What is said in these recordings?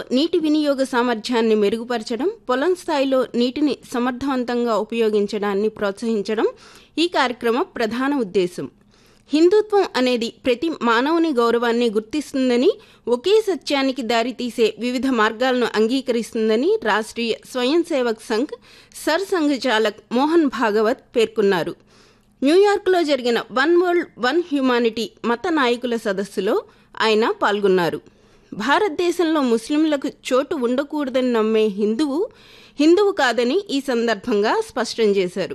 నీటి వినియోగ సామర్థ్యాన్ని మెరుగుపరచడం పొలం స్థాయిలో నీటిని సమర్థవంతంగా ఉపయోగించడాన్ని ప్రోత్సహించడం ఈ కార్యక్రమం ప్రధాన ఉద్దేశం హిందుత్వం అనేది ప్రతి మానవుని గౌరవాన్ని గుర్తిస్తుందని ఒకే సత్యానికి దారితీసే వివిధ మార్గాలను అంగీకరిస్తుందని రాష్ట్రీయ స్వయం సేవక్ సంఘ్ సర్ సంఘ్ చాలక్ మోహన్ భాగవత్ పేర్కొన్నారు న్యూయార్క్లో జరిగిన వన్ వరల్డ్ వన్ హ్యుమానిటీ మత నాయకుల సదస్సులో ఆయన పాల్గొన్నారు భారతదేశంలో ముస్లింలకు చోటు ఉండకూడదని నమ్మే హిందువు హిందువు కాదని ఈ సందర్భంగా స్పష్టం చేశారు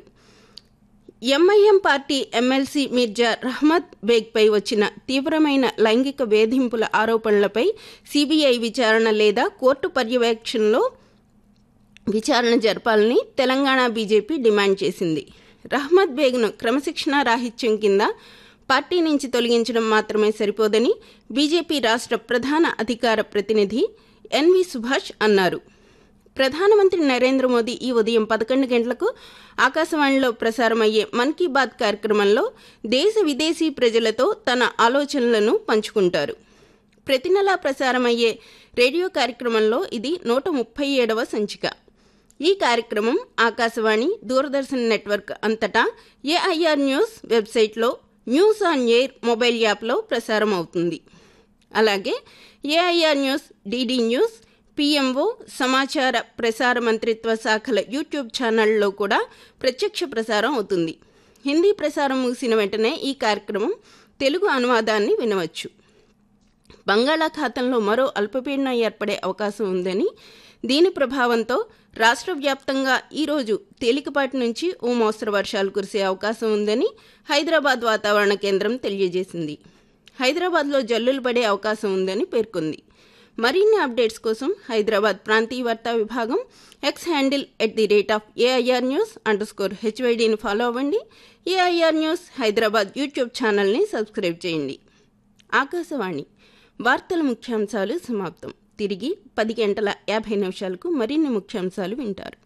MIM party MLC Mirza Rahmat బేగ్పై వచ్చిన తీవ్రమైన లైంగిక వేధింపుల ఆరోపణలపై సిబిఐ విచారణ లేదా కోర్టు పర్యవేక్షణలో విచారణ జరపాలని తెలంగాణ బీజేపీ డిమాండ్ చేసింది రహ్మద్ బేగ్ను క్రమశిక్షణా రాహిత్యం కింద పార్టీ నుంచి తొలగించడం మాత్రమే సరిపోదని బీజేపీ రాష్ట్ర ప్రధాన అధికార ప్రతినిధి ఎన్వి సుభాష్ అన్నారు ప్రధానమంత్రి నరేంద్ర మోదీ ఈ ఉదయం పదకొండు గంటలకు ఆకాశవాణిలో ప్రసారమయ్యే మన్ కీ బాత్ కార్యక్రమంలో దేశ విదేశీ ప్రజలతో తన ఆలోచనలను పంచుకుంటారు ప్రతి నెలా ప్రసారమయ్యే రేడియో కార్యక్రమంలో ఇది నూట ముప్పై ఏడవ సంచిక ఈ కార్యక్రమం ఆకాశవాణి దూరదర్శన్ నెట్వర్క్ అంతటా ఏఐఆర్ న్యూస్ వెబ్సైట్లో న్యూస్ ఆన్ ఎయిర్ మొబైల్ యాప్లో ప్రసారం అవుతుంది అలాగే AIR news DD news PMO సమాచార ప్రసార మంత్రిత్వ శాఖల యూట్యూబ్ ఛానళ్లలో కూడా ప్రత్యక్ష ప్రసారం అవుతుంది హిందీ ప్రసారం ముగిసిన వెంటనే ఈ కార్యక్రమం తెలుగు అనువాదాన్ని వినవచ్చు బంగాళాఖాతంలో మరో అల్పపీడనం ఏర్పడే అవకాశం ఉందని దీని ప్రభావంతో రాష్ట్ర వ్యాప్తంగా ఈరోజు తేలికపాటి నుంచి ఓ మోస్తరు వర్షాలు కురిసే అవకాశం ఉందని హైదరాబాద్ వాతావరణ కేంద్రం తెలియజేసింది హైదరాబాద్లో జల్లులు పడే అవకాశం ఉందని పేర్కొంది మరిన్ని అప్డేట్స్ కోసం హైదరాబాద్ ప్రాంతీయ వార్తా విభాగం X handle at the rate of AIR news under score హెచ్వైడీని ఫాలో అవ్వండి ఏఐఆర్ న్యూస్ హైదరాబాద్ యూట్యూబ్ ఛానల్ని సబ్స్క్రైబ్ చేయండి ఆకాశవాణి వార్తల ముఖ్యాంశాలు సమాప్తం తిరిగి పది గంటల యాభై నిమిషాలకు మరిన్ని ముఖ్యాంశాలు వింటారు